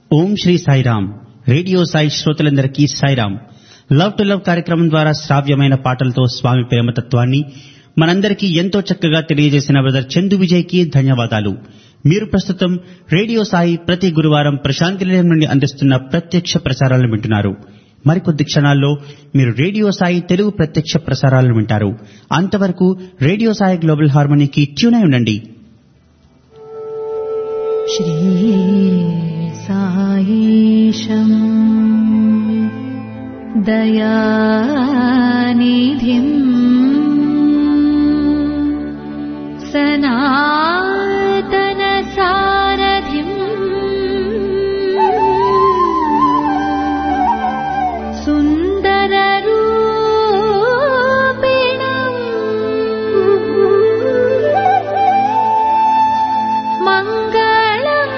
ఓం Sri Sairam radio Sai శ్రోతలందరికీ Sairam love to love కార్యక్రమం ద్వారా శ్రావ్యమైన పాటలతో స్వామి ప్రేమతత్వాన్ని మనందరికీ ఎంతో చక్కగా తెలియజేసిన బ్రదర్ చందు విజయ్ కి ధన్యవాదాలు మీరు ప్రస్తుతం రేడియో సాయి ప్రతి గురువారం ప్రశాంతి నిలయం నుండి అందిస్తున్న ప్రత్యక్ష ప్రసారాలను వింటున్నారు మరికొద్ది క్షణాల్లో మీరు రేడియో సాయి తెలుగు ప్రత్యక్ష ప్రసారాలను వింటారు అంతవరకు రేడియో సాయి గ్లోబల్ హార్మనీకి ట్యూన్ అయి ఉండండి श्रीसायीशम् दयानिधिम् सनातनसारथिम् सुन्दररूपिणम् मङ्गलम्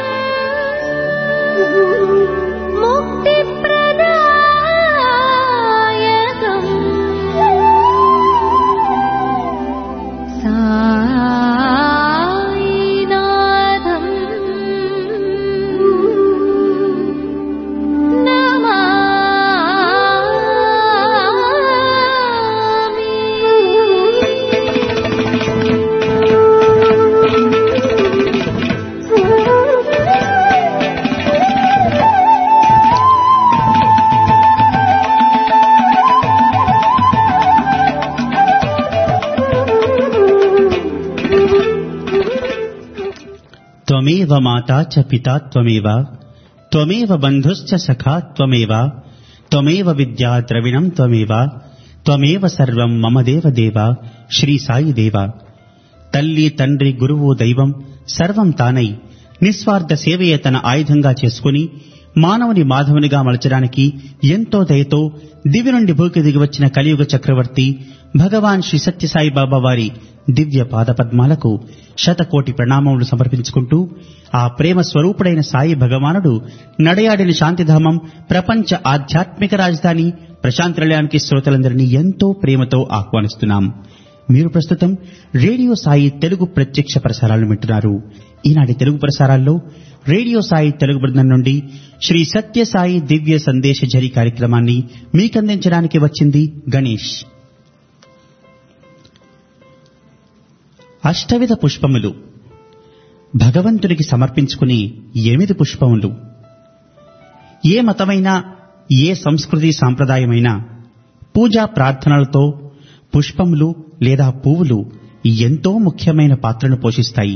मुक्तिप्रदायकम् सायिनाथम् త్వమేవ మాతా చ పితా త్వమేవ త్వమేవ బంధుశ్చ సఖా త్వమేవ త్వమేవ విద్యా ద్రవిణం త్వమేవ త్వమేవ సర్వం మమ దేవ దేవ శ్రీ సాయి దేవ తల్లి తండ్రి గురువు దైవం సర్వం తానై నిస్వార్థ సేవయే తన ఆయుధంగా చేసుకుని మానవుని మాధవునిగా మలచడానికి ఎంతో దయతో దివి నుండి భూకి దిగివచ్చిన కలియుగ చక్రవర్తి భగవాన్ శ్రీ సత్యసాయి బాబా వారి దివ్య పాదపద్మాలకు శతకోటి ప్రణామములు సమర్పించుకుంటూ ఆ ప్రేమ స్వరూపుడైన సాయి భగవానుడు నడయాడిన శాంతిధామం ప్రపంచ ఆధ్యాత్మిక రాజధాని ప్రశాంత్ నిలయానికి శ్రోతలందరినీ ఎంతో ప్రేమతో ఆహ్వానిస్తున్నాం మీరు ప్రస్తుతం రేడియో సాయి తెలుగు ప్రత్యక్ష ప్రసారాలను వింటున్నారు ఈనాటి తెలుగు ప్రసారాల్లో రేడియో సాయి తెలుగు బృందం నుండి శ్రీ సత్య సాయి దివ్య సందేశ జరి కార్యక్రమాన్ని మీకందించడానికి వచ్చింది గణేష్ అష్టవిధ పుష్పములు భగవంతునికి సమర్పించుకునే ఎనిమిది పుష్పములు ఏ మతమైనా ఏ సంస్కృతి సాంప్రదాయమైనా పూజా ప్రార్థనలతో పుష్పములు లేదా పువ్వులు ఎంతో ముఖ్యమైన పాత్రను పోషిస్తాయి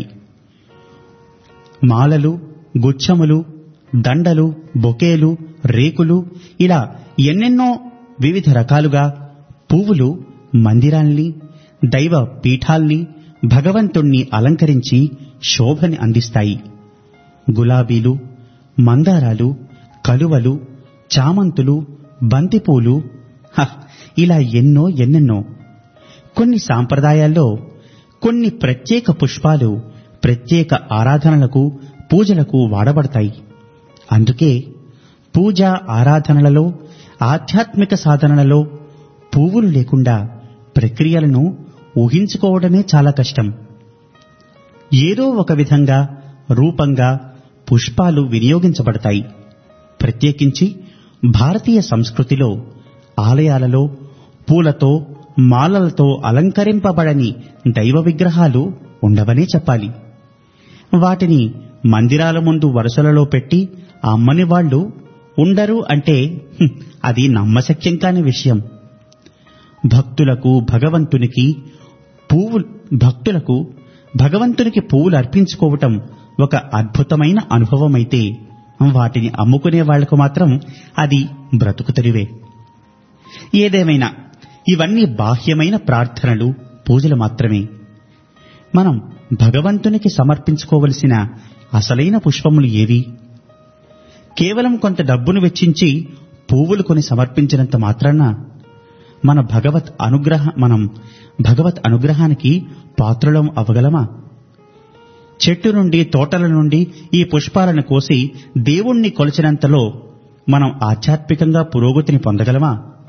మాలలు గుచ్చములు దండలు బొకేలు రేకులు ఇలా ఎన్నెన్నో వివిధ రకాలుగా పువ్వులు మందిరాల్ని దైవ పీఠాల్ని భగవంతుణ్ణి అలంకరించి శోభని అందిస్తాయి గులాబీలు మందారాలు కలువలు చామంతులు బంతిపూలు హ, ఇలా ఎన్నో ఎన్నెన్నో కొన్ని సాంప్రదాయాల్లో కొన్ని ప్రత్యేక పుష్పాలు ప్రత్యేక ఆరాధనలకు పూజలకు వాడబడతాయి అందుకే పూజ ఆరాధనలలో ఆధ్యాత్మిక సాధనలలో పువ్వులు లేకుండా ప్రక్రియలను ఊహించుకోవడమే చాలా కష్టం ఏదో ఒక విధంగా రూపంగా పుష్పాలు వినియోగించబడతాయి ప్రత్యేకించి భారతీయ సంస్కృతిలో ఆలయాలలో పూలతో మాలలతో అలంకరింపబడని దైవ విగ్రహాలు ఉండవనే చెప్పాలి వాటిని మందిరాల ముందు వరుసలలో పెట్టి అమ్మని వాళ్ళు ఉండరు అంటే హ్మ్, అది నమ్మశక్యం కాని విషయం భక్తులకు భగవంతునికి పువ్వు భక్తులకు భగవంతునికి పువ్వులు అర్పించుకోవటం ఒక అద్భుతమైన అనుభవమైతే వాటిని అమ్ముకునే వాళ్లకు మాత్రం అది బ్రతుకు తెరివే ఏదేమైనా ఇవన్నీ బాహ్యమైన ప్రార్థనలు పూజలు మాత్రమే మనం భగవంతునికి సమర్పించుకోవలసిన అసలైన పుష్పములు ఏవి కేవలం కొంత డబ్బును వెచ్చించి పువ్వులు కొని సమర్పించినంత మాత్రాన మన భగవత్ అనుగ్రహ మనం భగవత్ అనుగ్రహానికి పాత్రులం అవ్వగలమా చెట్టు నుండి తోటల నుండి ఈ పుష్పాలను కోసి దేవుణ్ణి కొలిచినంతలో మనం ఆధ్యాత్మికంగా పురోగతిని పొందగలమా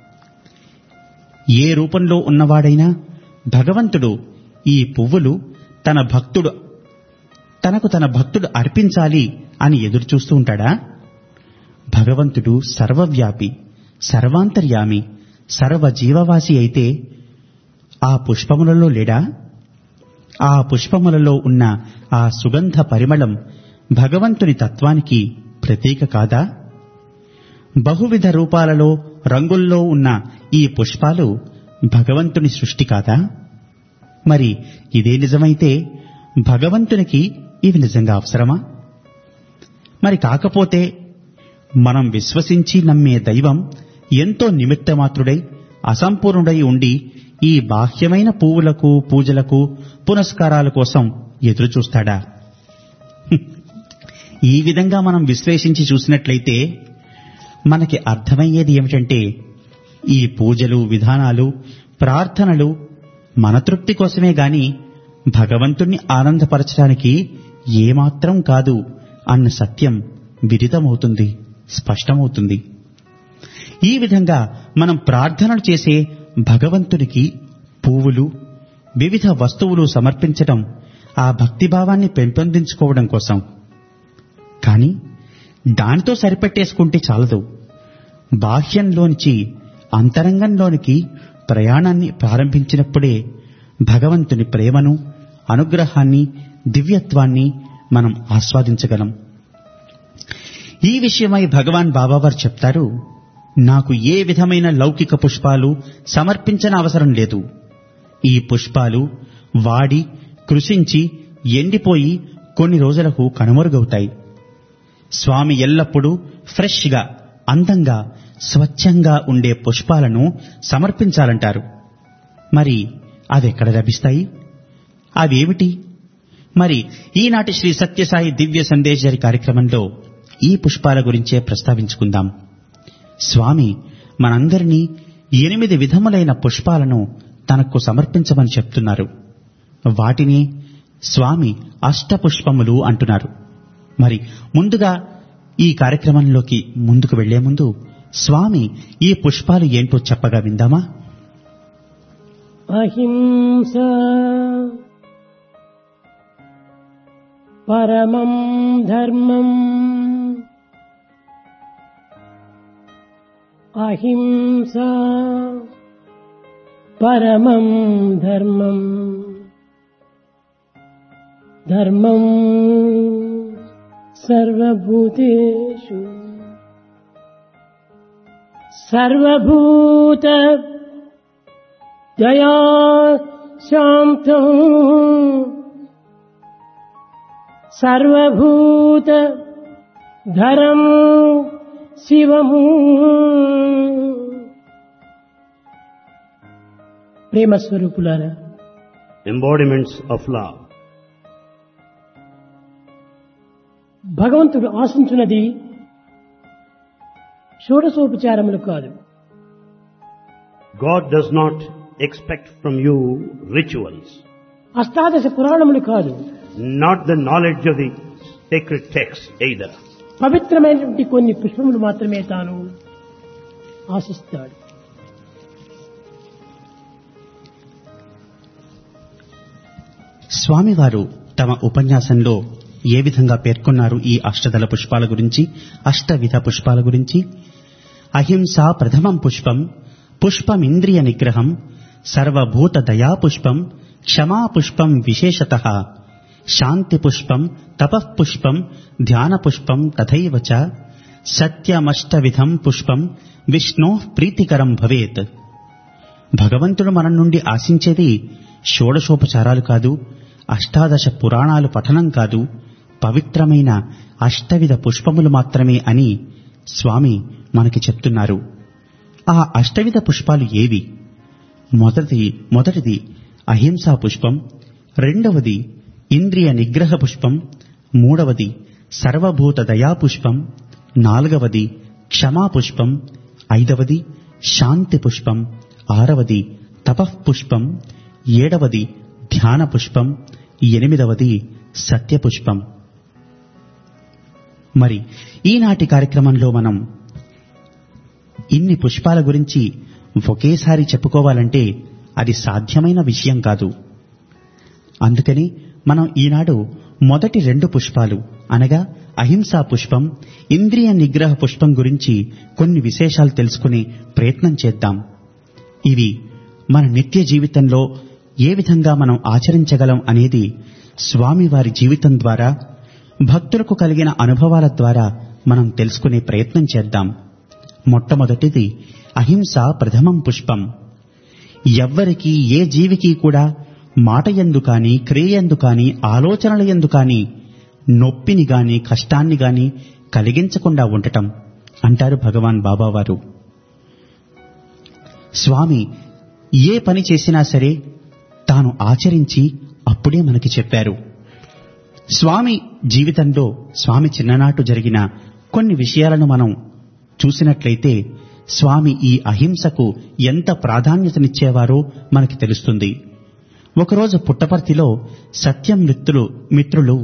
ఏ రూపంలో ఉన్నవాడైనా భగవంతుడు ఈ పువ్వులు తన భక్తుడు తనకు తన భక్తుడు అర్పించాలి అని ఎదురుచూస్తూ ఉంటాడా భగవంతుడు సర్వవ్యాపి సర్వాంతర్యామి సర్వ జీవవాసి అయితే ఆ పుష్పములలో లేడా ఆ పుష్పములలో ఉన్న ఆ సుగంధ పరిమళం భగవంతుని తత్వానికి ప్రతీక కాదా బహువిధ రూపాలలో రంగుల్లో ఉన్న ఈ పుష్పాలు భగవంతుని సృష్టి కాదా మరి ఇదే నిజమైతే భగవంతునికి ఇవి నిజంగా అవసరమా మరి కాకపోతే మనం విశ్వసించి నమ్మే దైవం ఎంతో నిమిత్తమాత్రుడై అసంపూర్ణుడై ఉండి ఈ బాహ్యమైన పువ్వులకు పూజలకు పునస్కారాల కోసం ఎదురు చూస్తాడా హ్మ్. ఈ విధంగా మనం విశ్లేషించి చూసినట్లయితే మనకి అర్థమయ్యేది ఏమిటంటే ఈ పూజలు విధానాలు ప్రార్థనలు మన తృప్తి కోసమే గాని భగవంతుణ్ణి ఆనందపరచడానికి ఏమాత్రం కాదు అన్న సత్యం విదితమవుతుంది స్పష్టమవుతుంది ఈ విధంగా మనం ప్రార్థనలు చేసే భగవంతునికి పువ్వులు వివిధ వస్తువులు సమర్పించటం ఆ భక్తిభావాన్ని పెంపొందించుకోవడం కోసం కానీ దానితో సరిపెట్టేసుకుంటే చాలదు బాహ్యంలోంచి అంతరంగంలోనికి ప్రయాణాన్ని ప్రారంభించినప్పుడే భగవంతుని ప్రేమను అనుగ్రహాన్ని దివ్యత్వాన్ని మనం ఆస్వాదించగలం ఈ విషయమై భగవాన్ బాబావారు చెప్తారు నాకు ఏ విధమైన లౌకిక పుష్పాలు సమర్పించన అవసరం లేదు ఈ పుష్పాలు వాడి కృషించి ఎండిపోయి కొన్ని రోజులకు కనుమరుగవుతాయి స్వామి ఎల్లప్పుడూ ఫ్రెష్గా అందంగా స్వచ్ఛంగా ఉండే పుష్పాలను సమర్పించాలంటారు మరి అదెక్కడ లభిస్తాయి అవేమిటి మరి ఈనాటి శ్రీ సత్యసాయి దివ్య సందేశరి కార్యక్రమంలో ఈ పుష్పాల గురించే ప్రస్తావించుకుందాం స్వామి మనందరినీ ఎనిమిది విధములైన పుష్పాలను తనకు సమర్పించమని చెప్తున్నారు వాటిని స్వామి అష్టపుష్పములు అంటున్నారు మరి ముందుగా ఈ కార్యక్రమంలోకి ముందుకు వెళ్లే ముందు స్వామి ఈ పుష్పాలు ఏంటో చెప్పగా విందామా అహింస పరమం ధర్మం అహింస పరమం ధర్మం ధర్మం సర్వభూతేషు సర్వభూత దయా శాంతం సర్వభూత ధరం శివము ప్రేమ స్వరూపులారా embodiments of love. భగవంతుడు ఆశించున్నది షోడశోపచారములు కాదు God does not expect from you rituals, అష్టాదశ పురాణములు కాదు not the knowledge of the sacred text either. పవిత్రమైనటువంటి కొన్ని పుష్పములు మాత్రమే తాను ఆశిస్తాడు స్వామివారు తమ ఉపన్యాసంలో ఏ విధంగా పేర్కొన్నారు ఈ అష్టదళ పుష్పాల గురించి అష్టవిధ పుష్పాల గురించి అహింస ప్రథమం పుష్పం పుష్పమింద్రియ నిగ్రహం సర్వభూత దయా పుష్పం క్షమా పుష్పం విశేషత శాంతి పుష్పం తపః పుష్పం ధ్యాన పుష్పం తథైవ చ సత్యమష్టవిధం పుష్పం విష్ణో ప్రీతికరం భవేత్ భగవంతుడు మన నుండి ఆశించేది షోడశోపచారాలు కాదు అష్టాదశ పురాణాలు పఠనం కాదు పవిత్రమైన అష్టవిధ పుష్పములు మాత్రమే అని స్వామి మనకి చెప్తున్నారు ఆ అష్టవిధ పుష్పాలు ఏవి మొదటి మొదటిది అహింసా పుష్పం రెండవది ఇంద్రియ నిగ్రహ పుష్పం మూడవది సర్వభూత దయా పుష్పం నాలుగవది క్షమా పుష్పం ఐదవది శాంతి పుష్పం ఆరవది తపః పుష్పం ఏడవది ధ్యాన పుష్పం ఎనిమిదవది సత్య పుష్పం మరి ఈనాటి కార్యక్రమంలో మనం ఇన్ని పుష్పాల గురించి ఒకేసారి చెప్పుకోవాలంటే అది సాధ్యమైన విషయం కాదు అందుకని మనం ఈనాడు మొదటి రెండు పుష్పాలు అనగా అహింసా పుష్పం ఇంద్రియ నిగ్రహ పుష్పం గురించి కొన్ని విశేషాలు తెలుసుకునే ప్రయత్నం చేద్దాం ఇవి మన నిత్య జీవితంలో ఏ విధంగా మనం ఆచరించగలం అనేది స్వామివారి జీవితం ద్వారా భక్తులకు కలిగిన అనుభవాల ద్వారా మనం తెలుసుకునే ప్రయత్నం చేద్దాం మొట్టమొదటిది అహింస ప్రథమం పుష్పం ఎవ్వరికి ఏ జీవికి కూడా మాట ఎందు కాని క్రియందు కాని ఆలోచనల ఎందు కాని నొప్పిని గాని కష్టాన్ని గాని కలిగించకుండా ఉండటం అంటారు భగవాన్ బాబావారు స్వామి ఏ పని చేసినా సరే తాను ఆచరించి అప్పుడే మనకి చెప్పారు స్వామి జీవితంలో స్వామి చిన్ననాటు జరిగిన కొన్ని విషయాలను మనం చూసినట్లయితే స్వామి ఈ అహింసకు ఎంత ప్రాధాన్యతనిచ్చేవారో మనకి తెలుస్తుంది ఒకరోజు పుట్టపర్తిలో సత్యం మిత్రులు మిత్రులు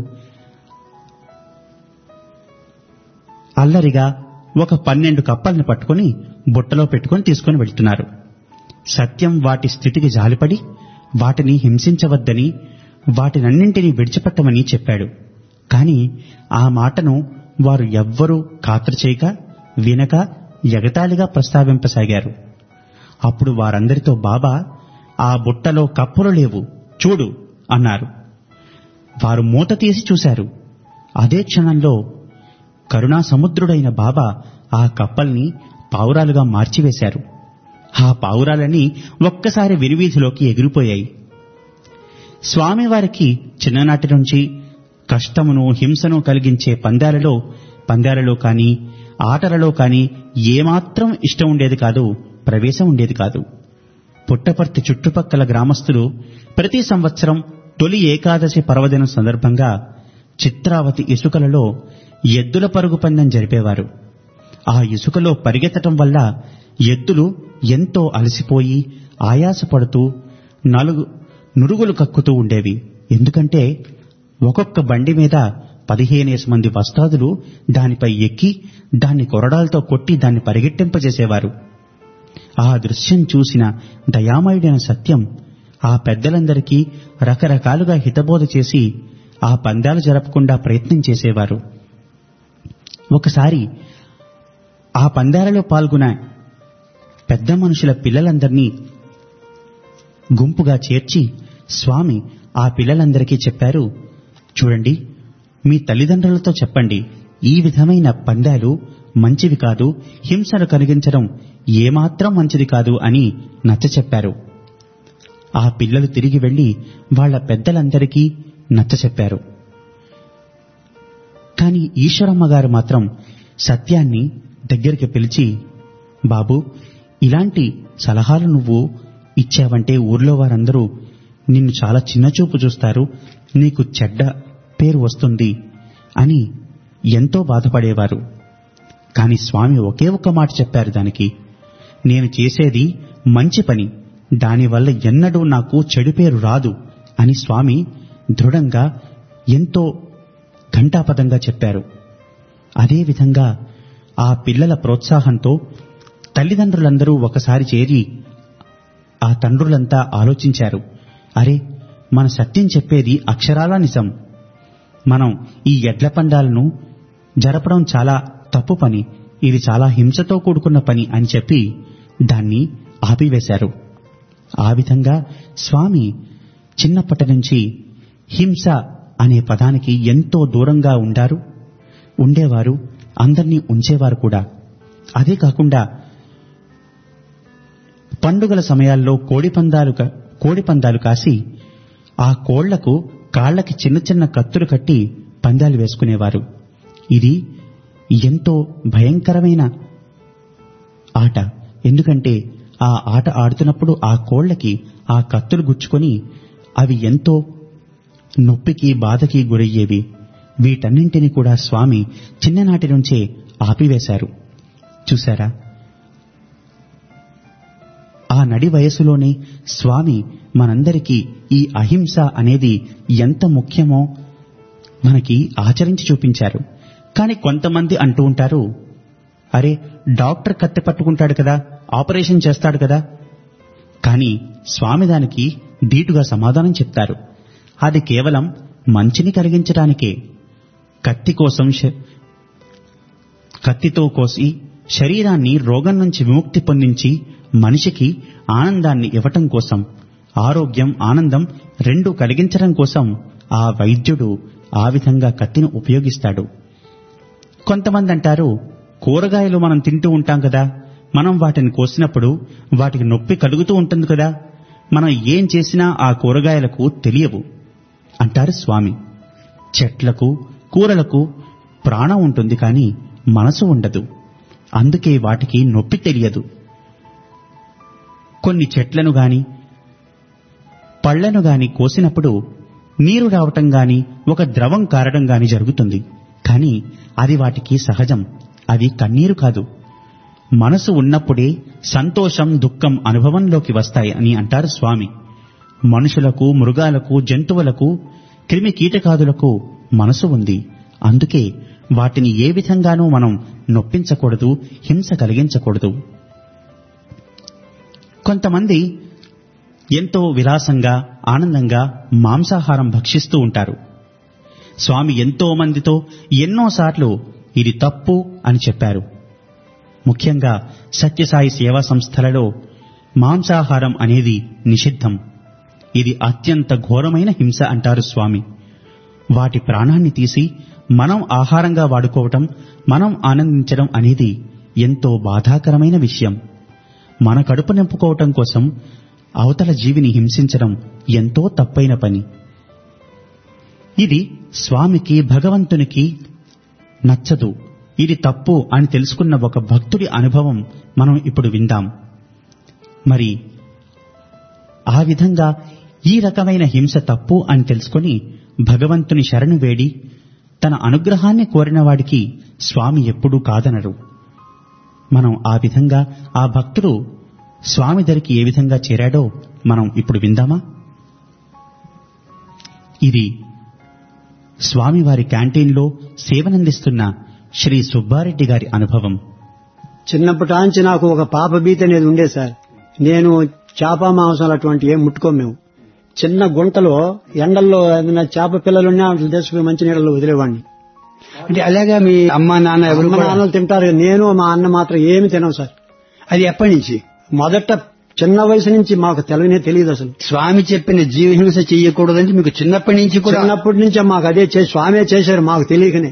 అల్లరిగా ఒక పన్నెండు కప్పల్ని పట్టుకుని బుట్టలో పెట్టుకుని తీసుకుని వెళ్తున్నారు సత్యం వాటి స్థితికి జాలిపడి వాటిని హింసించవద్దని వాటినన్నింటినీ విడిచిపెట్టమని చెప్పాడు కాని ఆ మాటను వారు ఎవ్వరూ ఖాతరు చేయక వినక ఎగతాళిగా ప్రస్తావింపసాగారు అప్పుడు వారందరితో బాబా ఆ బుట్టలో కప్పులు లేవు చూడు అన్నారు వారు మూత తీసి చూశారు అదే క్షణంలో కరుణా సముద్రుడైన బాబా ఆ కప్పల్ని పావురాలుగా మార్చివేశారు ఆ పావురాలని ఒక్కసారి విరివీధిలోకి ఎగిరిపోయాయి స్వామివారికి చిన్ననాటి నుంచి కష్టమును హింసను కలిగించే పందాలలో పందాలలో కాని ఆటలలో కాని ఏమాత్రం ఇష్టం ఉండేది కాదు ప్రవేశం ఉండేది కాదు పుట్టపర్తి చుట్టుపక్కల గ్రామస్తులు ప్రతి సంవత్సరం తొలి ఏకాదశి పర్వదినం సందర్భంగా చిత్రావతి ఇసుకలలో ఎద్దుల పరుగు పందెం జరిపేవారు ఆ ఇసుకలో పరిగెత్తటం వల్ల ఎద్దులు ఎంతో అలసిపోయి ఆయాసపడుతూ నలుగు నురుగులు కక్కుతూ ఉండేవి ఎందుకంటే ఒక్కొక్క బండి మీద పదిహేనేసి మంది వస్తాదులు దానిపై ఎక్కి దాన్ని కొరడాలతో కొట్టి దాన్ని పరిగెట్టింపజేసేవారు ఆ దృశ్యం చూసిన దయామయుడైన సత్యం ఆ పెద్దలందరికీ రకరకాలుగా హితబోధ చేసి ఆ పందాలు జరపకుండా ప్రయత్నం చేసేవారు ఒకసారి ఆ పందాలలో పాల్గొన్న పెద్ద మనుషుల పిల్లలందరినీ గుంపుగా చేర్చి స్వామి ఆ పిల్లలందరికీ చెప్పారు చూడండి మీ తల్లిదండ్రులతో చెప్పండి ఈ విధమైన పందాలు మంచివి కాదు హింసను కలిగించడం ఏమాత్రం మంచిది కాదు అని నచ్చ చెప్పారు ఆ పిల్లలు తిరిగి వెళ్లి వాళ్ల పెద్దలందరికీ నచ్చ చెప్పారు కాని ఈశ్వరమ్మ గారు మాత్రం సత్యాన్ని దగ్గరికి పిలిచి బాబు ఇలాంటి సలహాలు నువ్వు ఇచ్చావంటే ఊర్లో వారందరూ నిన్ను చాలా చిన్నచూపు చూస్తారు నీకు చెడ్డ పేరు వస్తుంది అని ఎంతో బాధపడేవారు కాని స్వామి ఒకే ఒక్క మాట చెప్పారు దానికి నేను చేసేది మంచి పని దానివల్ల ఎన్నడూ నాకు చెడు పేరు రాదు అని స్వామి దృఢంగా ఎంతో ఘంటాపదంగా చెప్పారు అదేవిధంగా ఆ పిల్లల ప్రోత్సాహంతో తల్లిదండ్రులందరూ ఒకసారి చేరి ఆ తండ్రులంతా ఆలోచించారు అరే మన సత్యం చెప్పేది అక్షరాల నిజం మనం ఈ ఎడ్ల పందాలను జరపడం చాలా తప్పు పని ఇది చాలా హింసతో కూడుకున్న పని అని చెప్పి దాన్ని ఆపివేశారు ఆ విధంగా స్వామి చిన్నప్పటి నుంచి హింస అనే పదానికి ఎంతో దూరంగా ఉండారు ఉండేవారు అందరినీ ఉంచేవారు కూడా అదే కాకుండా పండుగల సమయాల్లో కోడిపందాలు క- కోడిపందాలు కాసి ఆ కోళ్లకు కాళ్లకి చిన్న చిన్న కత్తులు కట్టి పందాలు వేసుకునేవారు ఇది ఎంతో భయంకరమైన ఆట ఎందుకంటే ఆ ఆట ఆడుతున్నప్పుడు ఆ కోళ్లకి ఆ కత్తులు గుచ్చుకొని అవి ఎంతో నొప్పికి బాధకి గురయ్యేవి వీటన్నింటినీ కూడా స్వామి చిన్ననాటి నుంచే ఆపివేశారు చూశారా ఆ నడి వయసులోనే స్వామి మనందరికీ ఈ అహింస అనేది ఎంత ముఖ్యమో మనకి ఆచరించి చూపించారు కానీ కొంతమంది అంటూ ఉంటారు అరే డాక్టర్ కత్తి పట్టుకుంటాడు కదా ఆపరేషన్ చేస్తాడు కదా కానీ స్వామి దానికి ధీటుగా సమాధానం చెప్తారు అది కేవలం మంచిని కలిగించడానికే కత్తి కోసం శ- కత్తితో కోసి శరీరాన్ని రోగం నుంచి విముక్తి పొందించి మనిషికి ఆనందాన్ని ఇవ్వటం కోసం ఆరోగ్యం ఆనందం రెండు కలిగించడం కోసం ఆ వైద్యుడు ఆ విధంగా కత్తిని ఉపయోగిస్తాడు కొంతమంది అంటారు కూరగాయలు మనం తింటూ ఉంటాం కదా మనం వాటిని కోసినప్పుడు వాటికి నొప్పి కలుగుతూ ఉంటుంది కదా మనం ఏం చేసినా ఆ కూరగాయలకు తెలియవు అంటారు స్వామి చెట్లకు కూరలకు ప్రాణం ఉంటుంది కానీ మనసు ఉండదు అందుకే వాటికి నొప్పి తెలియదు కొన్ని చెట్లను గాని పళ్లను గాని కోసినప్పుడు నీరు రావటం గాని ఒక ద్రవం కారడం గాని జరుగుతుంది కానీ అది వాటికి సహజం అది కన్నీరు కాదు మనసు ఉన్నప్పుడే సంతోషం దుఃఖం అనుభవంలోకి వస్తాయి అని అంటారు స్వామి మనుషులకు మృగాలకు జంతువులకు క్రిమి కీటకాదులకు మనసు ఉంది అందుకే వాటిని ఏ విధంగానూ మనం నొప్పించకూడదు హింస కలిగించకూడదు కొంతమంది ఎంతో విలాసంగా ఆనందంగా మాంసాహారం భక్షిస్తూ ఉంటారు స్వామి ఎంతో మందితో ఎన్నోసార్లు ఇది తప్పు అని చెప్పారు ముఖ్యంగా సత్యసాయి సేవా సంస్థలలో మాంసాహారం అనేది నిషిద్ధం ఇది అత్యంత ఘోరమైన హింస అంటారు స్వామి వాటి ప్రాణాన్ని తీసి మనం ఆహారంగా వాడుకోవటం మనం ఆనందించడం అనేది ఎంతో బాధాకరమైన విషయం మన కడుపు నింపుకోవటం కోసం అవతల జీవిని హింసించడం ఎంతో తప్పైన పని ఇది స్వామికి భగవంతునికి నచ్చదు ఇది తప్పు అని తెలుసుకున్న ఒక భక్తుడి అనుభవం మనం ఇప్పుడు విందాం మరి ఆ విధంగా ఈ రకమైన హింస తప్పు అని తెలుసుకొని భగవంతుని శరణు వేడి తన అనుగ్రహాన్ని కోరిన వాడికి స్వామి ఎప్పుడూ కాదనరు మనం ఆ విధంగా ఆ భక్తుడు స్వామి దరికి ఏ విధంగా చేరాడో మనం ఇప్పుడు విందామా ఇది స్వామివారి క్యాంటీన్లో సేవనందిస్తున్న శ్రీ సుబ్బారెడ్డి గారి అనుభవం చిన్నప్పటాంచి నాకు ఒక పాప భీతి అనేది ఉండే సార్ నేను చేప మాంసం అటువంటి ఏం ముట్టుకోం మేము చిన్న గుంటలో ఎండల్లో ఏదైనా చేప పిల్లలున్నా వాటిని తీసుకుని మంచి నీళ్ళలో వదిలేవాడిని అంటే అలాగా మీ అమ్మ నాన్న ఎవరు అమ్మ కూడా- నాన్నలు తింటారు నేను మా అన్న మాత్రం ఏమి తినం సార్ అది ఎప్పటి నుంచి మొదట చిన్న వయసు నుంచి మాకు తెలియనే తెలియదు అసలు స్వామి చెప్పిన జీవహింస చెయ్యకూడదని మీకు చిన్నప్పటి నుంచి కూడా చిన్నప్పటి నుంచే మాకు అదే చేసి స్వామే చేశారు మాకు తెలియకనే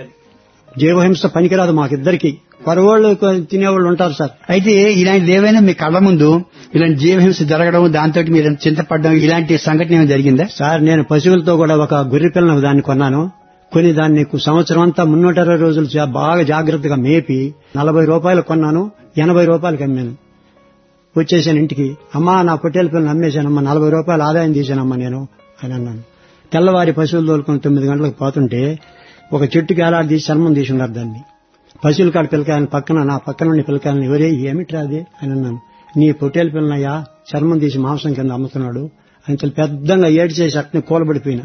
జీవహింస పనికిరాదు మాకిద్దరికి పరవాళ్ళు తినేవాళ్ళు ఉంటారు సార్ అయితే ఇలాంటిది ఏవైనా మీ కళ్ళ ముందు ఇలాంటి జీవహింస జరగడం దాంతో మీరు చింతపడడం ఇలాంటి సంఘటన ఏమైనా జరిగిందా సార్ నేను పశువులతో కూడా ఒక గొర్రె పిల్లను దాన్ని కొన్నాను కొని దాన్ని సంవత్సరం అంతా మున్నూట ఇరవై రోజులు జా- బాగా జాగ్రత్తగా మేపి నలభై రూపాయలు కొన్నాను ఎనభై రూపాయలకి అమ్మాను వచ్చేసాను ఇంటికి అమ్మా నా పొట్టేల పిల్లని అమ్మేశానమ్మా నలభై రూపాయలు ఆదాయం తీశానమ్మా నేను అని అన్నాను తెల్లవారి పశువులు తోలుకొని తొమ్మిది గంటలకు పోతుంటే ఒక చెట్టుకి ఏలాడి తీసి చర్మం తీసున్నారు దాన్ని పశువుల కాడ పిల్లకాయని పక్కన నా పక్కన ఉండి పిల్లకాయలని ఎవరే ఏమిట్రా అది అని అన్నాను నీ పొట్టేల పిల్లనయ్యా చర్మం తీసి మాంసం కింద అమ్ముతున్నాడు అని చెప్పి పెద్దంగా ఏడు చేసి అట్నే కూలబడిపోయినా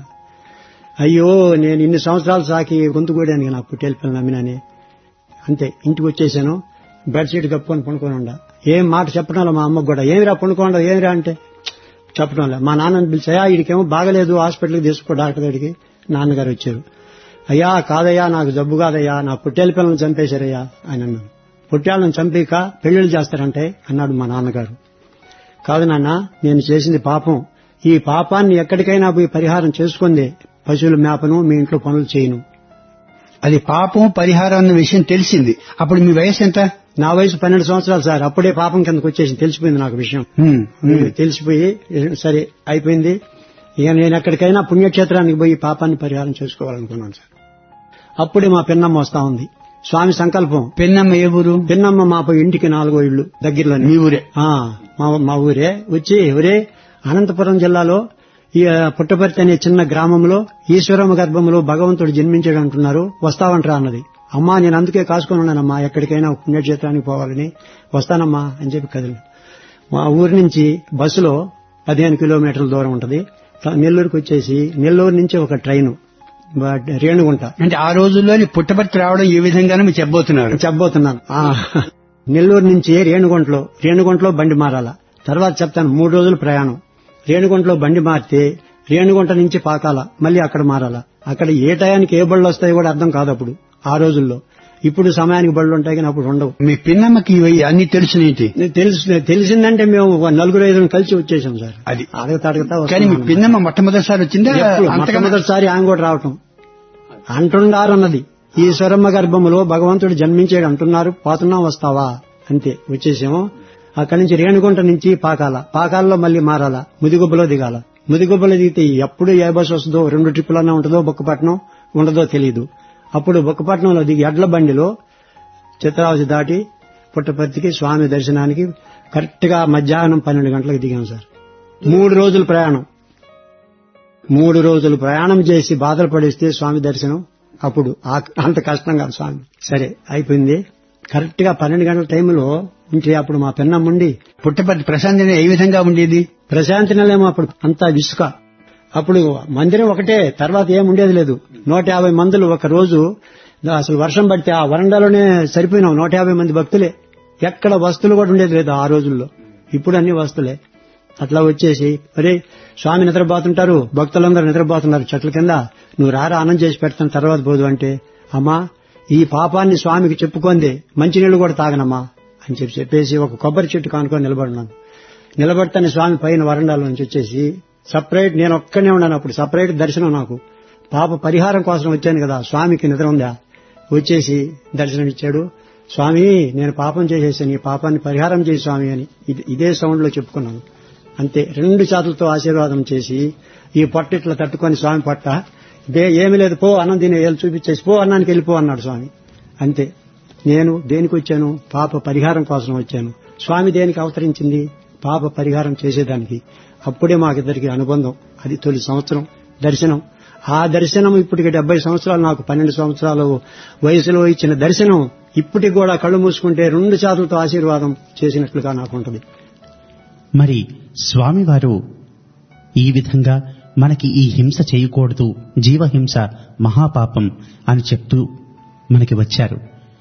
అయ్యో నేను ఇన్ని సంవత్సరాలు సాకి గొంతు కూడాను నా పొట్టేల పిల్లని అమ్మినాని అంతే ఇంటికి వచ్చేసాను బెడ్షీట్ కప్పుకొని పడుకొని ఉండా ఏం మాట చెప్పడం మా అమ్మకు కూడా ఏమిరా పడుకోండా ఏమిరా అంటే చెప్పడం లే మా నాన్నని పిలిచాయా వీడికేమో బాగలేదు హాస్పిటల్కి తీసుకో డాక్టర్ దగ్గరికి నాన్నగారు వచ్చారు అయ్యా కాదయ్యా నాకు జబ్బు కాదయ్యా నా పుట్టేల పిల్లల్ని చంపేశారయ్యా అని అన్నాను పుట్టాలను చంపేక పెళ్లిళ్ళు చేస్తారంటే అన్నాడు మా నాన్నగారు కాదు నాన్న నేను చేసింది పాపం ఈ పాపాన్ని ఎక్కడికైనా పోయి పరిహారం చేసుకుంది పశువుల మేపను మీ ఇంట్లో పనులు చేయను అది పాపం పరిహారం అన్న విషయం తెలిసింది అప్పుడు మీ వయసు ఎంత నా వయసు పన్నెండు సంవత్సరాలు సార్ అప్పుడే పాపం కిందకు వచ్చేసి తెలిసిపోయింది నాకు విషయం హ్మ్, హ్మ్. తెలిసిపోయి సరే అయిపోయింది ఇక నేను ఎక్కడికైనా పుణ్యక్షేత్రానికి పోయి పాపాన్ని పరిహారం చేసుకోవాలనుకున్నాను సార్ అప్పుడే మా పిన్నమ్మ వస్తా ఉంది స్వామి సంకల్పం పెన్నమ్మ ఏ ఊరు పిన్నమ్మ మా ఇంటికి నాలుగో ఇళ్ళు దగ్గరలోనే మీ ఊరే ఆ, మా మా ఊరే వచ్చి ఒరే అనంతపురం జిల్లాలో ఈ ఆ, పుట్టపర్తి అనే చిన్న గ్రామంలో ఈశ్వరమ్మ గర్భంలో భగవంతుడు జన్మించాడు అంటున్నారు వస్తావంటరా అన్నది అమ్మా నేను అందుకే కాసుకొని ఉన్నానమ్మా ఎక్కడికైనా పుణ్యక్షేత్రానికి పోవాలని వస్తానమ్మా అని చెప్పి కదిలి మా ఊరి నుంచి బస్సులో పదిహేను కిలోమీటర్ల దూరం ఉంటది నెల్లూరుకి వచ్చేసి నెల్లూరు నుంచి ఒక ట్రైన్ రేణుగుంట అంటే ఆ రోజుల్లోని పుట్టపర్తి రావడం ఏ విధంగానూ మీరు చెప్పబోతున్నారు చెప్పబోతున్నాను ఆ, నెల్లూరు నుంచి రేణుగుంటలో రేణుగుంటలో బండి మారాల తర్వాత చెప్తాను మూడు రోజులు ప్రయాణం రేణుగుంటలో బండి మారితే రేణుగుంట నుంచి పాకాల మళ్ళీ అక్కడ మారాలా అక్కడ ఏ టయానికి ఏ బళ్ళు వస్తాయో కూడా అర్థం కాదు అప్పుడు ఆ రోజుల్లో ఇప్పుడు సమయానికి బళ్ళు ఉంటాయి కానీ అప్పుడు ఉండవు మీ పిన్నమ్మకి ఇవి అన్ని తెలిసినేంటి తెలుసు తెలిసిందంటే మేము ఒక నలుగురు ఐదుగురు కలిసి వచ్చేసాం సార్ అది. అడగతా అడగతా కానీ మీ వస్తున్నాం. పిన్నమ్మ మొట్టమొదటిసారి వచ్చిందా ఎప్పుడు? అంతకన్నా- మొట్టమొదటిసారి ఆమె కూడా రావటం అంటున్నారన్నది ఈశ్వరమ్మ గర్భములో భగవంతుడు జన్మించాడు అంటున్నారు పోతున్నాం వస్తావా అంతే వచ్చేసాము అక్కడి నుంచి రేణుగుంట నుంచి పాకాల పాకాలలో మళ్ళీ మారాల ముదిగుబ్బలో దిగాల ముదిగుబ్బలో దిగితే ఎప్పుడు ఏ బస్సు వస్తుందో రెండు ట్రిప్పులన్నా ఉంటుందో బొక్కపట్నం ఉండదో తెలియదు అప్పుడు బొక్కపట్నంలో దిగి ఎడ్ల బండిలో చిత్రావతి దాటి పుట్టపర్తికి స్వామి దర్శనానికి కరెక్ట్ గా మధ్యాహ్నం పన్నెండు గంటలకు దిగాం సార్ మూడు రోజుల ప్రయాణం మూడు రోజులు ప్రయాణం చేసి బాధలు పడిస్తే స్వామి దర్శనం అప్పుడు ఆ- అంత కష్టం కాదు స్వామి సరే అయిపోయింది కరెక్ట్ గా పన్నెండు గంటల టైంలో ఉంటే అప్పుడు మా పెన్నమ్ముండి పుట్టపర్తి ప్రశాంత్ ఏ విధంగా ఉండేది ప్రశాంతి నెలేమో అప్పుడు అంతా ఇసుక అప్పుడు మందిరం ఒకటే తర్వాత ఏం ఉండేది లేదు నూట యాభై మందులు ఒక రోజు అసలు వర్షం పడితే ఆ వరండాలోనే సరిపోయినాం నూట యాభై మంది భక్తులే ఎక్కడ వస్తువులు కూడా ఉండేది లేదు ఆ రోజుల్లో ఇప్పుడు అన్ని వస్తువులే అట్లా వచ్చేసి అరే స్వామి నిద్రపోతుంటారు భక్తులందరూ నిద్రపోతున్నారు చెట్ల కింద నువ్వు రారా ఆనందం చేసి పెడతాను తర్వాత పోదు అంటే అమ్మా ఈ పాపాన్ని స్వామికి చెప్పుకుంది మంచినీళ్లు కూడా తాగనమ్మా అని చెప్పి చెప్పేసి ఒక కొబ్బరి చెట్టు కానుకొని నిలబడినాను నిలబడతానే స్వామి పైన వరండాలో నుంచి వచ్చేసి సపరేట్ నేను ఒక్కనే ఉన్నాను అప్పుడు సపరేట్ దర్శనం నాకు పాప పరిహారం కోసం వచ్చాను కదా స్వామికి నిద్ర ఉందా వచ్చేసి దర్శనం ఇచ్చాడు స్వామి నేను పాపం చేసేసాను ఈ పాపాన్ని పరిహారం చేయి స్వామి అని ఇది- ఇదే సౌండ్ లో చెప్పుకున్నాను అంతే రెండు చేతులతో ఆశీర్వాదం చేసి ఈ పొట్ట ఇట్లా తట్టుకొని స్వామి పొట్ట దే ఏమి లేదు పో అన్నం తినే ఏళ్ళు చూపించేసి పో అన్నానికి వెళ్ళిపో అన్నాడు స్వామి అంతే నేను దేనికి వచ్చాను పాప పరిహారం కోసం వచ్చాను స్వామి దేనికి అవతరించింది పాప పరిహారం చేసేదానికి అప్పుడే మాకిద్దరికి అనుబంధం అది తొలి సంవత్సరం దర్శనం ఆ దర్శనం ఇప్పటికి డెబ్బై సంవత్సరాలు నాకు పన్నెండు సంవత్సరాలు వయసులో ఇచ్చిన దర్శనం ఇప్పటికి కూడా కళ్ళు మూసుకుంటే రెండు చేతులతో ఆశీర్వాదం చేసినట్లుగా నాకు ఉంటుంది మరి స్వామివారు ఈ విధంగా మనకి ఈ హింస చేయకూడదు జీవహింస మహాపాపం అని చెప్తూ మనకి వచ్చారు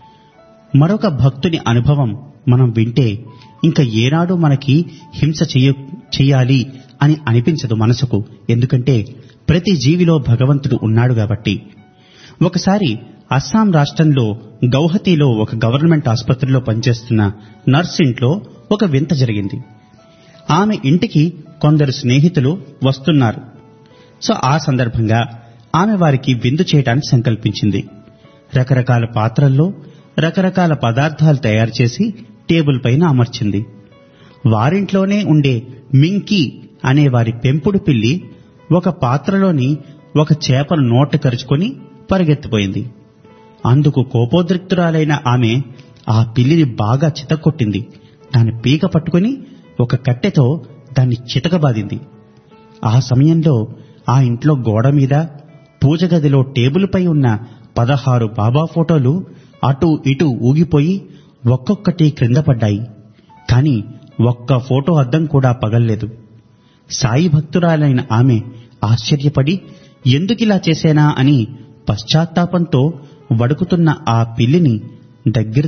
మరొక భక్తుని అనుభవం మనం వింటే ఇంకా ఏనాడు మనకి హింస చెయ్య చెయ్యాలి అని అనిపించదు మనసుకు ఎందుకంటే ప్రతి జీవిలో భగవంతుడు ఉన్నాడు కాబట్టి ఒకసారి అస్సాం రాష్ట్రంలో గౌహతిలో ఒక గవర్నమెంట్ ఆసుపత్రిలో పనిచేస్తున్న నర్స్ ఇంట్లో ఒక వింత జరిగింది ఆమె ఇంటికి కొందరు స్నేహితులు వస్తున్నారు సో ఆ సందర్భంగా ఆమె వారికి విందు చేయడానికి సంకల్పించింది రకరకాల పాత్రల్లో రకరకాల పదార్థాలు తయారు చేసి టేబుల్ పైన అమర్చింది వారింట్లోనే ఉండే మింకీ అనే వారి పెంపుడు పిల్లి ఒక పాత్రలోని ఒక చేపను నోట కరుచుకొని పరిగెత్తిపోయింది అందుకు కోపోద్రిక్తురాలైన ఆమె ఆ పిల్లిని బాగా చితకొట్టింది దాని పీక పట్టుకుని ఒక కట్టెతో దాన్ని చితకబాదింది ఆ సమయంలో ఆ ఇంట్లో గోడ మీద పూజ గదిలో టేబుల్పై ఉన్న పదహారు బాబా ఫోటోలు అటు ఇటు ఊగిపోయి ఒక్కొక్కటి క్రింద పడ్డాయి కాని ఒక్క ఫోటో అద్దం కూడా పగల్లేదు సాయి భక్తురాలైన ఆమె ఆశ్చర్యపడి ఎందుకిలా చేసేనా అని పశ్చాత్తాపంతో వడుకుతున్న ఆ పిల్లిని దగ్గర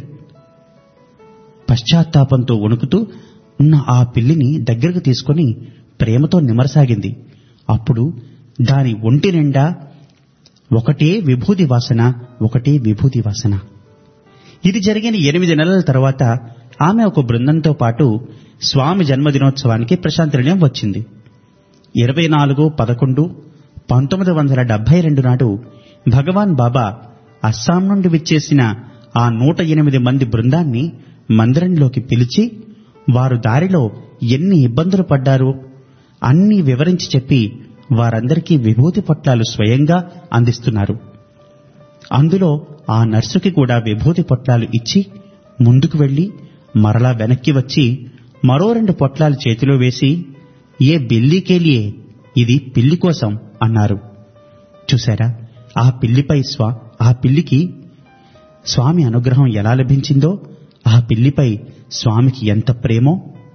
పశ్చాత్తాపంతో వణుకుతూ ఉన్న ఆ పిల్లిని దగ్గరకు తీసుకొని ప్రేమతో నిమరసాగింది అప్పుడు దాని ఒంటి నిండా ఒకటే విభూతి వాసన ఒకటే విభూతి వాసన ఇది జరిగిన ఎనిమిది నెలల తర్వాత ఆమె ఒక బృందంతో పాటు స్వామి జన్మదినోత్సవానికి ప్రశాంతి నిలయం వచ్చింది ఇరవై నాలుగు పదకొండు పంతొమ్మిది వందల డెబ్బై రెండు నాడు భగవాన్ బాబా అస్సాం నుండి విచ్చేసిన ఆ నూట ఎనిమిది మంది బృందాన్ని మందిరంలోకి పిలిచి వారు దారిలో ఎన్ని ఇబ్బందులు పడ్డారో అన్నీ వివరించి చెప్పి వారందరికీ విభూతి పొట్లాలు స్వయంగా అందిస్తున్నారు అందులో ఆ నర్సుకి కూడా విభూతి పొట్లాలు ఇచ్చి ముందుకు వెళ్లి మరలా వెనక్కి వచ్చి మరో రెండు పొట్లాలు చేతిలో వేసి ఏ బిల్లీకేలియే ఇది పిల్లి కోసం అన్నారు చూశారా ఆ పిల్లిపై స్వా ఆ పిల్లికి స్వామి అనుగ్రహం ఎలా లభించిందో ఆ పిల్లిపై స్వామికి ఎంత ప్రేమో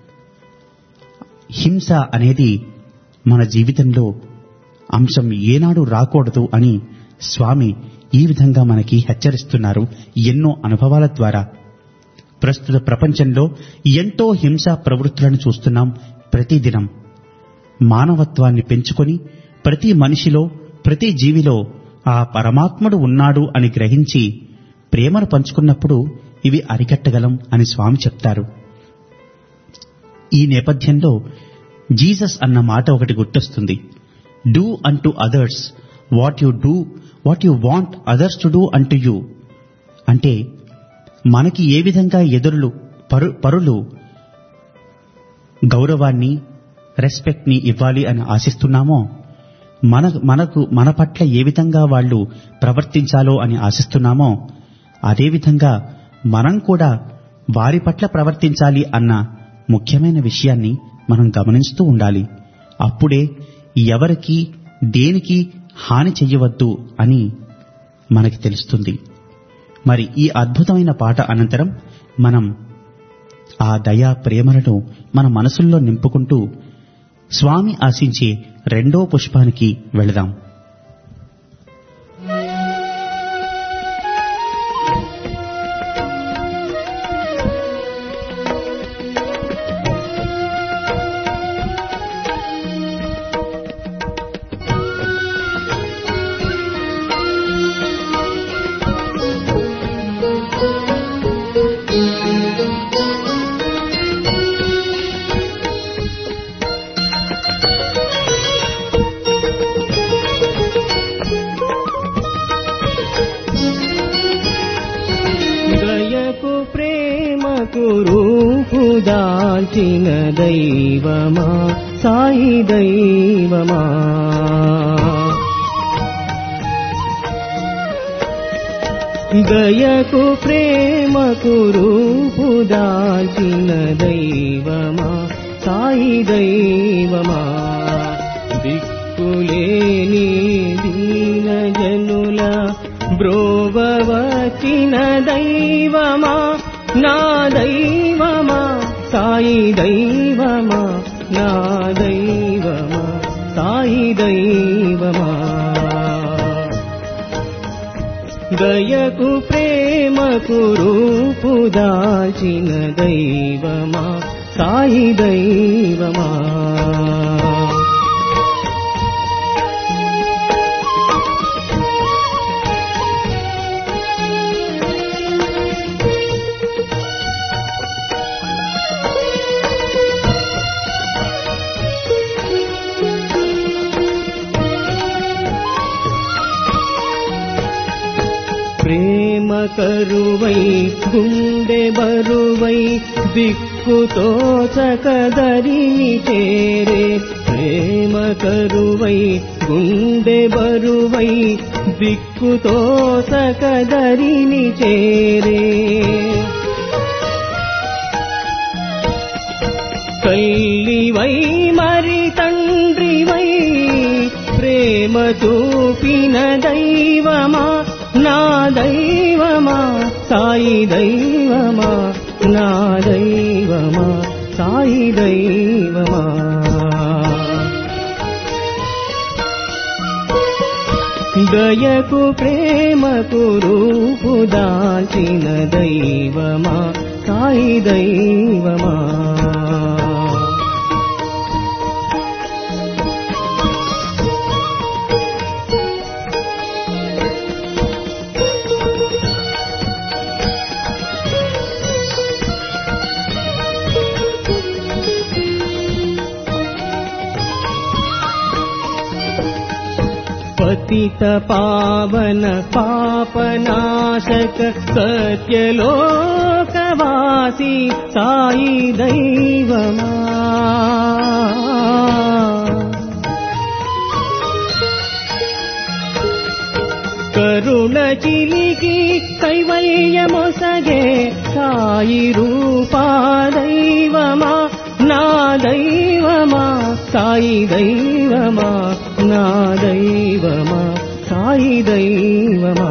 హింస అనేది మన జీవితంలో అంశం ఏనాడు రాకూడదు అని స్వామి ఈ విధంగా మనకి హెచ్చరిస్తున్నారు ఎన్నో అనుభవాల ద్వారా ప్రస్తుత ప్రపంచంలో ఎంతో హింసా ప్రవృత్తులను చూస్తున్నాం ప్రతిదినం మానవత్వాన్ని పెంచుకొని ప్రతి మనిషిలో ప్రతి జీవిలో ఆ పరమాత్ముడు ఉన్నాడు అని గ్రహించి ప్రేమను పంచుకున్నప్పుడు ఇవి అరికట్టగలం అని స్వామి చెప్తారు ఈ నేపథ్యంలో జీసస్ అన్న మాట ఒకటి గుర్తొస్తుంది do unto others what you do what you want others to do unto you అంటే మనకి ఏ విధంగా ఎదురులు పరు పరులు గౌరవాన్ని రెస్పెక్ట్ని ఇవ్వాలి అని ఆశిస్తున్నామో మన మనకు మన పట్ల ఏ విధంగా వాళ్ళు ప్రవర్తించాలో అని ఆశిస్తున్నామో అదేవిధంగా మనం కూడా వారి పట్ల ప్రవర్తించాలి అన్న ముఖ్యమైన విషయాన్ని మనం గమనిస్తూ ఉండాలి అప్పుడే ఎవరికి దేనికి హాని చెయ్యవద్దు అని మనకి తెలుస్తుంది మరి ఈ అద్భుతమైన పాట అనంతరం మనం ఆ దయా ప్రేమలను మన మనసుల్లో నింపుకుంటూ స్వామి ఆశించే రెండో పుష్పానికి వెళదాం దయకు ప్రేమకు రూపు దాల్చిన దైవమా సాయి దైవమా దయకు ప్రేమకు రూపు దాల్చిన దైవమా సాయి దైవమా దిక్కులేని దీన జనుల బ్రోవచిన దైవమా నా దైవమా సాయి దైవమా నా దైవమా సాయి దైవమా దయకు ప్రేమకు రూపు దాచిన దైవమా సాయి దైవమా ప్రేమ కరువై గుండె బరువై దిక్కుతో చకదరిని చేరే ప్రేమ కరువై గుండె బరువై దిక్కుతో చకదరిని చేరే తల్లివై మరి తండ్రివై ప్రేమ చూపిన దైవమా నా దైవమా సాయి దైవమా నా దైవమా సాయి దైవమా దయకు ప్రేమకు రూపు దాల్చిన దైవమా సాయి దైవమా పతిత పావన పాపనాశక సత్యలోకవాసి సాయి దైవమా కరుణ చిలికి కైవల్యమొసగే సాయి రూపా దైవమా నా దైవమా సాయి దైవమా నా దైవమా సాయి దైవమా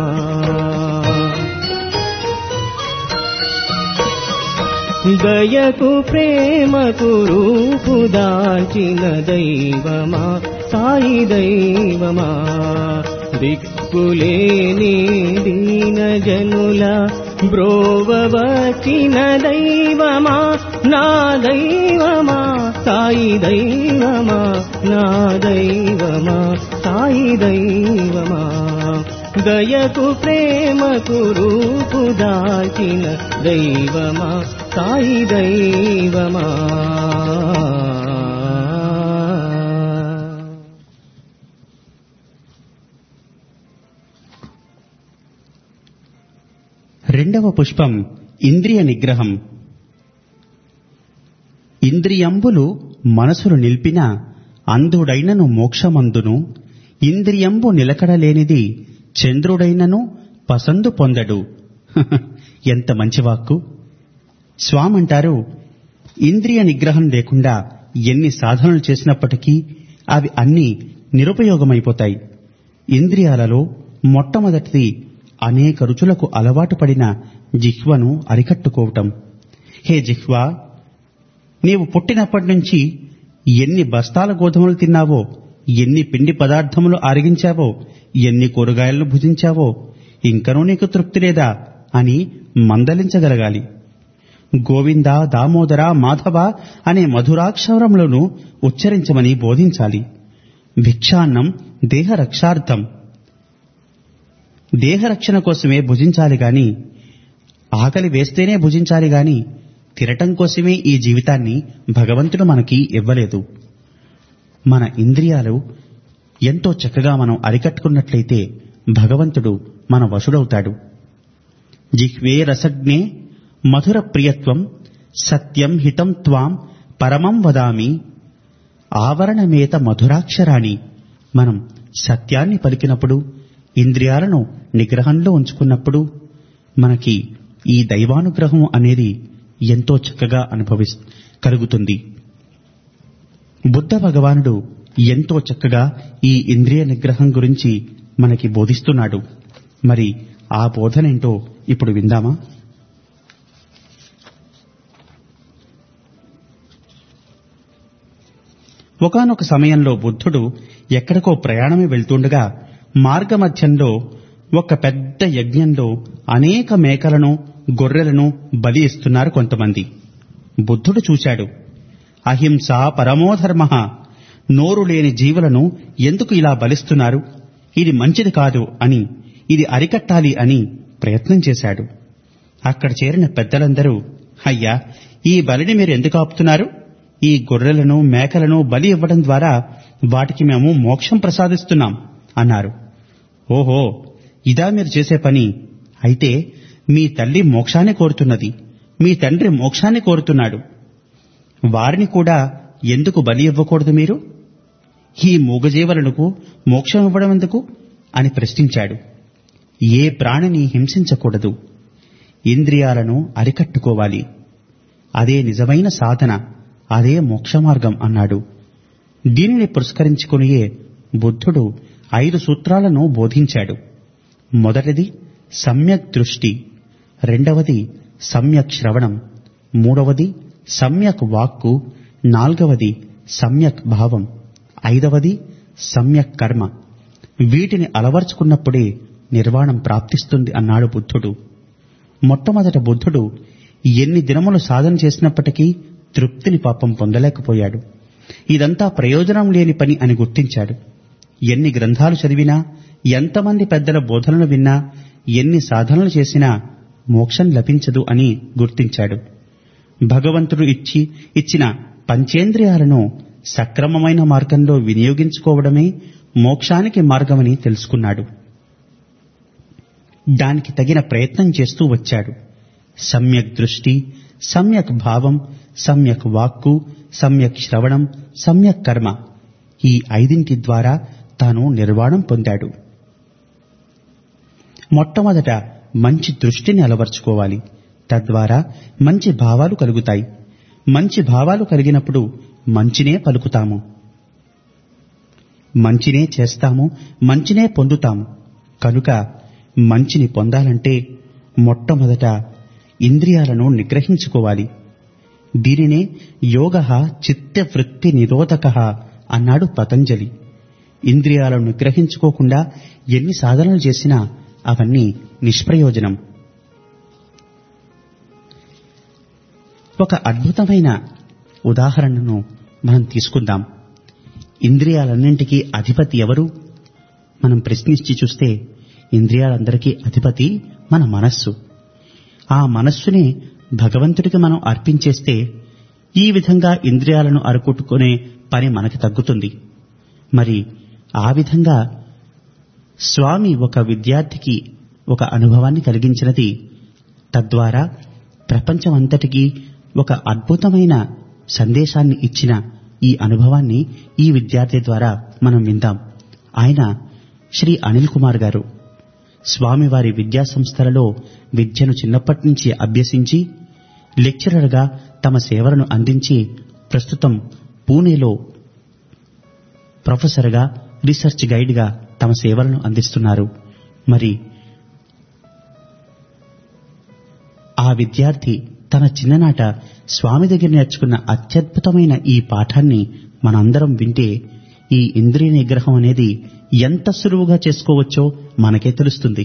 దయకు ప్రేమకు రూపు దాల్చిన దైవమా సాయి దైవమా దిక్కులేని దీన జనుల బ్రోవచిన దైవమా నా దైవమా సాయి దైవమా నా దైవమా సాయి దైవమా దయకు ప్రేమకు రూపు దాల్చిన దైవమా సాయి దైవమా రెండవ పుష్పం ఇంద్రియ నిగ్రహం ఇంద్రియంబులు మనసును నిలిపిన అంధుడైనను మోక్షమందును ఇంద్రియంబు నిలకడలేనిది చంద్రుడైనను పసందు పొందడు ఎంత మంచి వాక్కు స్వామంటారు ఇంద్రియ నిగ్రహం లేకుండా ఎన్ని సాధనలు చేసినప్పటికీ అవి అన్నీ నిరుపయోగమైపోతాయి ఇంద్రియాలలో మొట్టమొదటిది అనేక రుచులకు అలవాటు పడిన జిహ్వను అరికట్టుకోవటం హే జిహ్వా నీవు పుట్టినప్పటి నుంచి ఎన్ని బస్తాల గోధుమలు తిన్నావో ఎన్ని పిండి పదార్థములు ఆరగించావో ఎన్ని కూరగాయలను భుజించావో ఇంకనూ నీకు తృప్తి లేదా అని మందలించగలగాలి గోవింద దామోదర మాధవ అనే మధురాక్షరములను ఉచ్చరించమని బోధించాలి భిక్షాన్నం దేహ రక్షార్థం దేహరక్షణ కోసమే భుజించాలి గాని ఆకలి వేస్తేనే భుజించాలి గాని తినటం కోసమే ఈ జీవితాన్ని భగవంతుడు మనకి ఇవ్వలేదు మన ఇంద్రియాలు ఎంతో చక్కగా మనం అరికట్టుకున్నట్లయితే భగవంతుడు మన వశుడవుతాడు జిహ్వే రసజ్ఞే మధుర ప్రియత్వం సత్యం హితం త్వాం పరమం వదామి ఆవరణమేత మధురాక్షరాణి మనం సత్యాన్ని పలికినప్పుడు ఇంద్రియాలను నిగ్రహంలో ఉంచుకున్నప్పుడు మనకి ఈ దైవానుగ్రహం అనేది ఎంతో చక్కగా అనుభవి కలుగుతుంది బుద్ధ భగవానుడు ఎంతో చక్కగా ఈ ఇంద్రియ నిగ్రహం గురించి మనకి బోధిస్తున్నాడు మరి ఆ బోధనేంటో ఇప్పుడు విందామా ఒకానొక సమయంలో బుద్ధుడు ఎక్కడికో ప్రయాణమే వెళ్తుండగా మార్గమధ్యంలో ఒక పెద్ద యజ్ఞంలో అనేక మేకలను గొర్రెలను బలి ఇస్తున్నారు కొంతమంది బుద్ధుడు చూశాడు అహింస పరమోధర్మ నోరు లేని జీవులను ఎందుకు ఇలా బలిస్తున్నారు ఇది మంచిది కాదు అని ఇది అరికట్టాలి అని ప్రయత్నం చేశాడు అక్కడ చేరిన పెద్దలందరూ అయ్యా ఈ బలిని మీరు ఎందుకు ఆపుతున్నారు ఈ గొర్రెలను మేకలను బలి ఇవ్వడం ద్వారా వాటికి మేము మోక్షం ప్రసాదిస్తున్నాం అన్నారు ఓహో ఇదా మీరు చేసే పని అయితే మీ తల్లి మోక్షాన్ని కోరుతున్నది మీ తండ్రి మోక్షాన్ని కోరుతున్నాడు వారిని కూడా ఎందుకు బలి ఇవ్వకూడదు మీరు ఈ మూగజీవులకు మోక్షం ఇవ్వడం ఎందుకు అని ప్రశ్నించాడు ఏ ప్రాణిని హింసించకూడదు ఇంద్రియాలను అరికట్టుకోవాలి అదే నిజమైన సాధన అదే మోక్ష మార్గం అన్నాడు దీనిని పురస్కరించుకునియే బుద్ధుడు ఐదు సూత్రాలను బోధించాడు మొదటిది సమ్యక్ దృష్టి రెండవది సమ్యక్ శ్రవణం మూడవది సమ్యక్ వాక్కు నాల్గవది సమ్యక్ భావం ఐదవది సమ్యక్ కర్మ వీటిని అలవర్చుకున్నప్పుడే నిర్వాణం ప్రాప్తిస్తుంది అన్నాడు బుద్ధుడు మొట్టమొదట బుద్ధుడు ఎన్ని దినములు సాధన చేసినప్పటికీ తృప్తిని పాపం పొందలేకపోయాడు ఇదంతా ప్రయోజనం లేని పని అని గుర్తించాడు ఎన్ని గ్రంథాలు చదివినా ఎంతమంది పెద్దల బోధనలు విన్నా ఎన్ని సాధనలు చేసినా మోక్షం లభించదు అని గుర్తించాడు భగవంతుడు ఇచ్చి ఇచ్చిన పంచేంద్రియాలను సక్రమమైన మార్గంలో వినియోగించుకోవడమే మోక్షానికి మార్గమని తెలుసుకున్నాడు దానికి తగిన ప్రయత్నం చేస్తూ వచ్చాడు సమ్యక్ దృష్టి సమ్యక్ భావం సమ్యక్ వాక్కు సమ్యక్ శ్రవణం సమ్యక్ కర్మ ఈ ఐదింటి ద్వారా తాను నిర్వాణం పొందాడు మొట్టమొదట మంచి దృష్టిని అలవర్చుకోవాలి తద్వారా మంచి భావాలు కలుగుతాయి మంచి భావాలు కలిగినప్పుడు మంచినే పలుకుతాము మంచినే చేస్తాము మంచినే పొందుతాము కనుక మంచిని పొందాలంటే మొట్టమొదట ఇంద్రియాలను నిగ్రహించుకోవాలి దీనినే యోగ చిత్తవృత్తి నిరోధక అన్నాడు పతంజలి ఇంద్రియాలను నిగ్రహించుకోకుండా ఎన్ని సాధనలు చేసినా అవన్నీ నిష్ప్రయోజనం ఒక అద్భుతమైన ఉదాహరణను మనం తీసుకుందాం ఇంద్రియాలన్నింటికీ అధిపతి ఎవరు మనం ప్రశ్నించి చూస్తే ఇంద్రియాలందరికీ అధిపతి మన మనస్సు ఆ మనస్సునే భగవంతుడికి మనం అర్పించేస్తే ఈ విధంగా ఇంద్రియాలను అరుకుట్టుకునే పని మనకి తగ్గుతుంది మరి ఆ విధంగా స్వామి ఒక విద్యార్థికి ఒక అనుభవాన్ని కలిగించినది తద్వారా ప్రపంచమంతటికీ ఒక అద్భుతమైన సందేశాన్ని ఇచ్చిన ఈ అనుభవాన్ని ఈ విద్యార్థి ద్వారా మనం విందాం ఆయన శ్రీ అనిల్ కుమార్ గారు స్వామివారి విద్యా సంస్థలలో విద్యను చిన్నప్పటి నుంచి అభ్యసించి లెక్చరర్గా తమ సేవలను అందించి ప్రస్తుతం పూణేలో ప్రొఫెసర్గా రీసెర్చ్ గైడ్గా తమ సేవలను అందిస్తున్నారు మరి ఆ విద్యార్థి తన చిన్ననాట స్వామి దగ్గర నేర్చుకున్న అత్యద్భుతమైన ఈ పాఠాన్ని మనందరం వింటే ఈ ఇంద్రియ నిగ్రహం అనేది ఎంత సులువుగా చేసుకోవచ్చో మనకే తెలుస్తుంది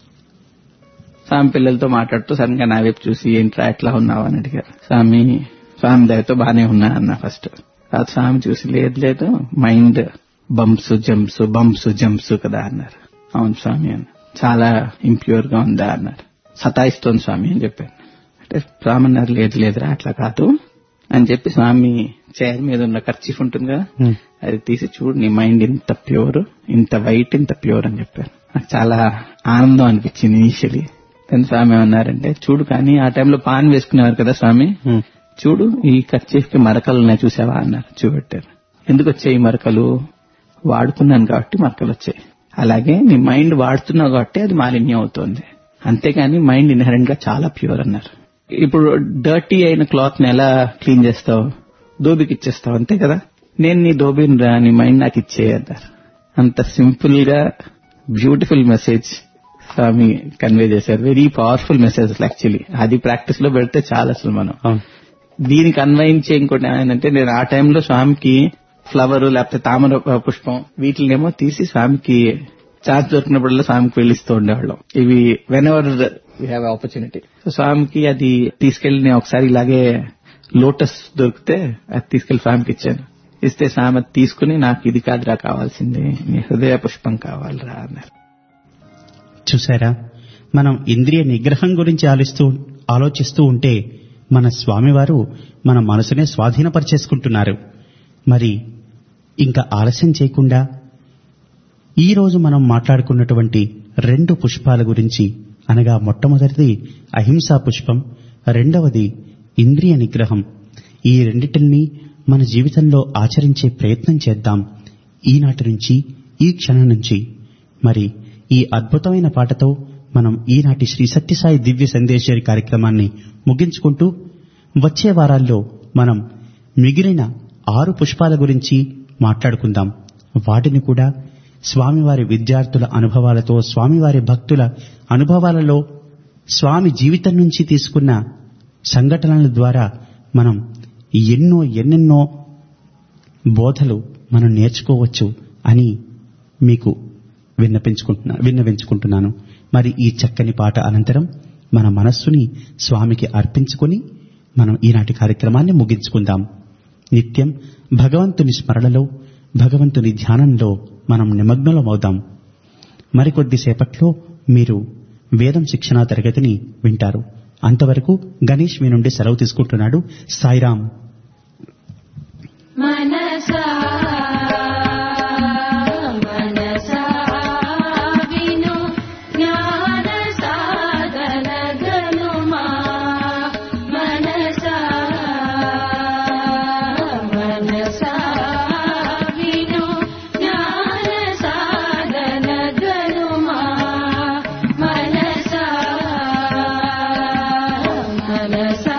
స్వామి పిల్లలతో మాట్లాడుతూ సడన్ గా నా వైపు చూసి ఏంట్రా ఎట్లా ఉన్నావు అని అడిగారు స్వామి స్వామి దయతో బానే ఉన్నా అన్న ఫస్ట్ ఆ స్వామి చూసి లేదు లేదు mind bumps jumps bumps jumps కదా అన్నారు అవును స్వామి అన్న చాలా ఇంప్యూర్ గా ఉందా అన్నారు సతాయిస్తోంది స్వామి అని చెప్పాను అంటే స్వామి అన్నారు లేదు లేదురా అట్లా కాదు అని చెప్పి స్వామి చైర్ మీద ఉన్న ఖర్చీఫ్ ఉంటుంది కదా అది తీసి చూడు నీ మైండ్ ఇంత ప్యూర్ ఇంత వైట్ ఇంత ప్యూర్ అని చెప్పారు నాకు చాలా ఆనందం అనిపించింది ఇనిషియలీ కానీ స్వామి ఏమన్నారంటే చూడు కానీ ఆ టైంలో పాన్ వేసుకునేవారు కదా స్వామి చూడు ఈ ఖర్చీఫ్ కి మరకలు ఉన్నాయి చూసావా అన్నారు చూపెట్టారు ఎందుకు వచ్చాయి ఈ మరకలు వాడుకున్నాను కాబట్టి మరకలు వచ్చాయి అలాగే నీ మైండ్ వాడుతున్నావు కాబట్టి అది మాలిన్యం అవుతోంది అంతేగాని మైండ్ ఇన్హరెంట్ గా చాలా ప్యూర్ అన్నారు ఇప్పుడు డర్టీ అయిన క్లాత్ ని ఎలా క్లీన్ చేస్తావు దోబికి ఇచ్చేస్తావు అంతే కదా నేను నీ దోబిని రా నీ మైండ్ నాకు ఇచ్చేయి అన్నారు అంత సింపుల్ గా బ్యూటిఫుల్ మెసేజ్ స్వామి కన్వే చేశారు వెరీ పవర్ఫుల్ మెసేజ్ యాక్చువల్లీ అది ప్రాక్టీస్ లో పెడితే చాలా అసలు మనం దీనికి అన్వయించే ఇంకోటి ఏంటంటే నేను ఆ టైంలో స్వామికి ఫ్లవర్ లేకపోతే తామర పుష్పం వీటినేమో తీసి స్వామికి ఛాన్స్ దొరికినప్పుడల్లా స్వామికి వెళ్ళిస్తూ ఉండేవాళ్ళం ఇవి whenever we have opportunity so స్వామికి అది తీసుకెళ్లి నేను ఒకసారి ఇలాగే లోటస్ దొరికితే అది తీసుకెళ్లి స్వామికి ఇచ్చాను ఇస్తే స్వామి అది తీసుకుని నాకు ఇది కాదురా కావాల్సింది నీ హృదయ పుష్పం కావాలిరా అన్నారు చూసారా మనం ఇంద్రియ నిగ్రహం గురించి ఆలోచిస్తూ ఆలోచిస్తూ ఉంటే మన స్వామివారు మన మనసునే స్వాధీనపరిచేసుకుంటున్నారు మరి ఇంకా ఆలస్యం చేయకుండా ఈ రోజు మనం మాట్లాడుకున్నటువంటి రెండు పుష్పాల గురించి అనగా మొట్టమొదటిది అహింసా పుష్పం రెండవది ఇంద్రియ నిగ్రహం ఈ రెండిటిని మన జీవితంలో ఆచరించే ప్రయత్నం చేద్దాం ఈనాటి నుంచి ఈ క్షణం నుంచి మరి ఈ అద్భుతమైన పాటతో మనం ఈనాటి శ్రీ సత్యసాయి దివ్య సందేశ్వరి కార్యక్రమాన్ని ముగించుకుంటూ వచ్చే వారాల్లో మనం మిగిలిన ఆరు పుష్పాల గురించి మాట్లాడుకుందాం వాటిని కూడా స్వామివారి విద్యార్థుల అనుభవాలతో స్వామివారి భక్తుల అనుభవాలలో స్వామి జీవితం నుంచి తీసుకున్న సంఘటనల ద్వారా మనం ఎన్నో ఎన్నెన్నో బోధలు మనం నేర్చుకోవచ్చు అని మీకు విన్నపించుకుంటున్నా విన్నవించుకుంటున్నాను మరి ఈ చక్కని పాట అనంతరం మన మనస్సుని స్వామికి అర్పించుకొని మనం ఈనాటి కార్యక్రమాన్ని ముగించుకుందాం నిత్యం భగవంతుని స్మరణలో భగవంతుని ధ్యానంలో మనం నిమగ్నలమవుదాం మరికొద్దిసేపట్లో మీరు వేదం శిక్షణా తరగతిని వింటారు అంతవరకు గణేష్ మీ నుండి సెలవు తీసుకుంటున్నాడు సాయిరాం मनसा मनसा विनु ज्ञानसाधनगनुमा मनसा मनसा विनु ज्ञानसाधनगनुमा मनसा मनसा